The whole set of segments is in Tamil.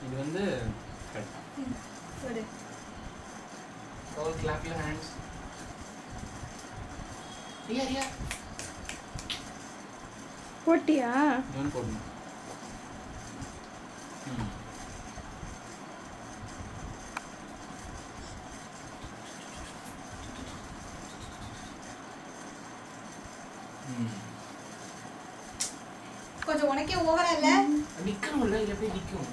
இது வந்து கரெக்ட் போடு all clap your hands Riya Riya போட்டியா இவன் போடணும் ம் ம் கொஞ்சம் உனக்கே ஓவரா இல்ல நிக்கணும்ல இல்ல போய் நிக்கும்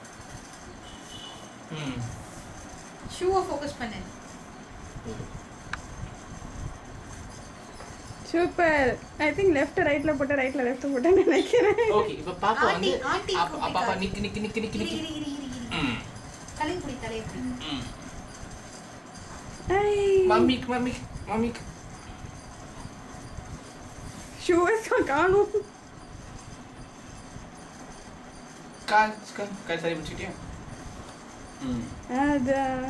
ம் ஷூவை ஃபோக்கஸ் பண்ணு சூப்பர் ஐ திங்க் லெஃப்ட் ரைட்ல போட்டு ரைட்ல லெஃப்ட் போட்டேன்னு நினைக்கிறேன் ஓகே இப்ப பாப்பா வந்து ஆண்டி- ஆண்டி அப்ப- அப்ப- அப்பா நிக்கு நிக்கு நிக்கு நிக்கு இரு நிக்கு இரு இரு இரு இரு ம் தலையை பிடி தலையை பிடி ம் ஐ மம்மிக்கு மம்மிக்கு மம்மிக்கு ஷூஸ் காணும் கால் கால் கால் சரி பிடிச்சிட்டியா ம் அதான்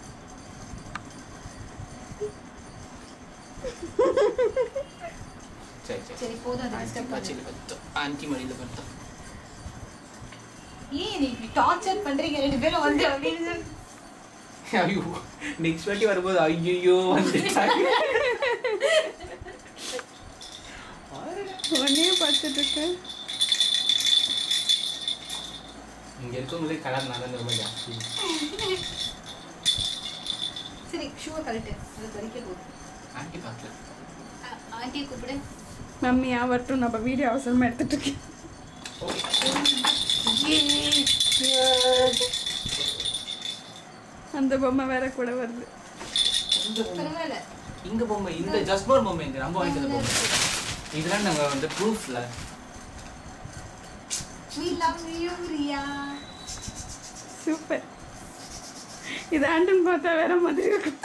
சரி சரி சரி போதும் அது ஆண்டி டிஸ்டர்ப் பச்சையில் பத்தோம் ஆண்டி மடியில் பத்தோம் ஏன் நீ இப்படி டார்ச்சர் பண்றீங்க ரெண்டு பேரும் வந்து அப்படின்னு ஐயோ நெக்ஸ்ட் வாட்டி வரும்போது ஐயோ வந்துட்டாங்க உடனே பார்த்துட்டு இருக்கேன் இங்க இருக்கவங்களே கலர் நான் தான் ரொம்ப ஜாஸ்தி சரி ஷூவை கழட்டு அது பறிக்க போகுது ஆண்டி பார்க்கல ஆ- ஆண்டியை கூப்பிடு மம்மி ஆவட்டும் நம்ம வீடியோ அவசரமா எடுத்துட்டு இருக்கேன் அந்த பொம்மை வேற கூட வருது இந்த பொம்மை பரவாயில்ல இங்க பொம்மை இந்த ஜஸ்போர் பொம்மை இந்த நம்ம வாங்கிட்டு வந்த பொம்மை இதெல்லாம் நாங்க வந்து ப்ரூஃப்ல We love you, Riya super இது ஆண்டன் பார்த்தா வேற மாதிரி இருக்கும்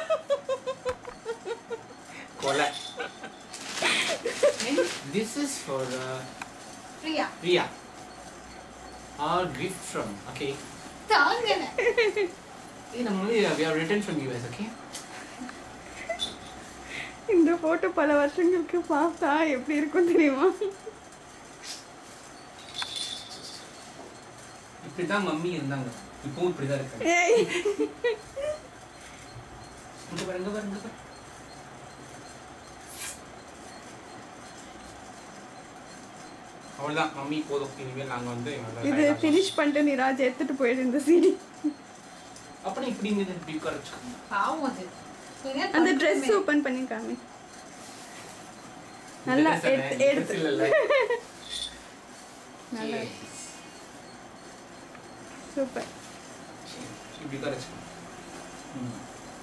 கொலை this is for uh, Riya Ria our gift from okay தாங்கல hey நம்ம வந்து we have written from US okay இந்த போட்டோ பல வருஷங்களுக்கு பார்த்தா எப்படி இருக்கும் தெரியுமா இப்படிதான் மம்மி இருந்தாங்க இப்பவும் இப்படிதான் இருக்காங்க ஏய் இங்க பாரு இங்க பாரு இங்க பாரு அவ்வளவுதான் மம்மி போதும் இனிமேல் நாங்க வந்து இவங்கள இது கையில ஃபினிஷ் பண்ணிட்டு நீ ராஜ் எடுத்துட்டு போயிடு இந்த சீடி அப்புறம் இப்படி இங்க இப்படி உட்கார வச்சுக்கோங்க பாவம் அது கொஞ்ச நேரம் அந்த படுத்துமே. ட்ரெஸ் ஓபன் பண்ணி காமி நல்லா இந்த dress எடுத்து- என்ன? இந்த எடுத்து. dress இல்லல்ல. நல்லா சரி, சூப்பர் சரி. இப்படி உட்கார வச்சுக்கோங்க ம்.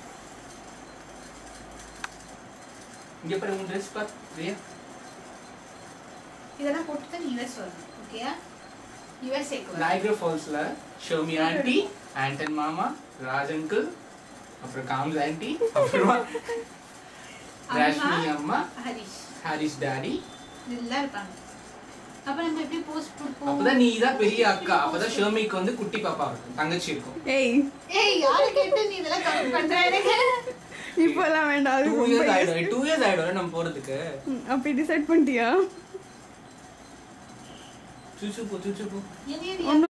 இங்க பாரு உங்க ட்ரெஸ் பார் ரியா இதெல்லாம் போட்டு நீ யூஎஸ் வரணும் ஓகேயா யூஎஸ்ஏக்கு நைக்ரோ ஃபால்ஸ்ல ஷோமி ஆண்டி ஆண்டன் மாமா ராஜ் அங்கிள் அப்புறம் காம்ஸ் ஆண்டி அப்புறமா ராஷ்மி அம்மா ஹரிஷ் ஹாரிஸ் டாடி இதெல்லாம் இருப்பாங்க அப்ப நம்ம எப்படி போஸ்ட் கொடுப்போம் அப்பதான் நீ தான் பெரிய அக்கா அப்பதான் ஷோமிக்கு வந்து குட்டி பாப்பா இருக்கும் தங்கச்சி இருக்கும் ஏய் ஏய் யாரு கேட்டு நீ இதெல்லாம் கமெண்ட் பண்ற எனக்கு இப்போலாம் வேண்டாம் அது டூ ரொம்ப இயர்ஸ் use- ஆயிடும் டூ இயர்ஸ் ஆயிடும் நம்ம போறதுக்கு ம், அப்படி டிசைட் பண்ணிட்டியா சூச்சு போ சூச்சு போ என்ன